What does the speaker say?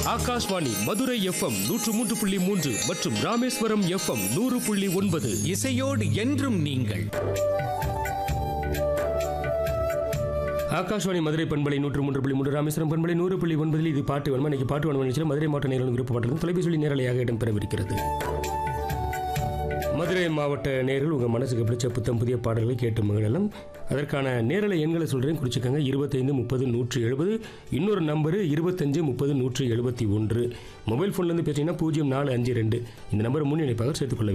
Akashvani Madurai FM நூற்று மூன்று புள்ளி மூன்று மற்றும் ராமேஸ்வரம் எஃப்எம் நூறு புள்ளி ஒன்பது இசையோடு என்றும் நீங்கள் ஆகாஷ்வாணி மதுரை பண்பலை நூற்று மூன்று புள்ளி மூன்று ராமேஸ்வரம் பண்பலை நூறு புள்ளி ஒன்பதில் இது பாட்டு வேணுமா இன்னைக்கு பாட்டு வேணுமா நிகழ்ச்சியில் மதுரை மாவட்ட நேரில் விருப்பப்பட்டது தொலைபேசி நேரலையாக இடம்பெறவிருக்கிறது மதுரை மாவட்ட நேர்கள் உங்கள் மனசுக்கு பிடிச்ச புத்தம் புதிய பாடல்களை கேட்டு மகிழலாம் அதற்கான நேரலை எண்களை சொல்கிறேன் குறிச்சிக்கோங்க இருபத்தைந்து முப்பது நூற்றி எழுபது இன்னொரு நம்பரு இருபத்தஞ்சு முப்பது நூற்றி எழுபத்தி ஒன்று மொபைல் ஃபோன்லேருந்து பேசிங்கன்னா பூஜ்ஜியம் நாலு அஞ்சு ரெண்டு இந்த நம்பர் முன்னிணைப்பாக சேர்த்துக்கொள்ள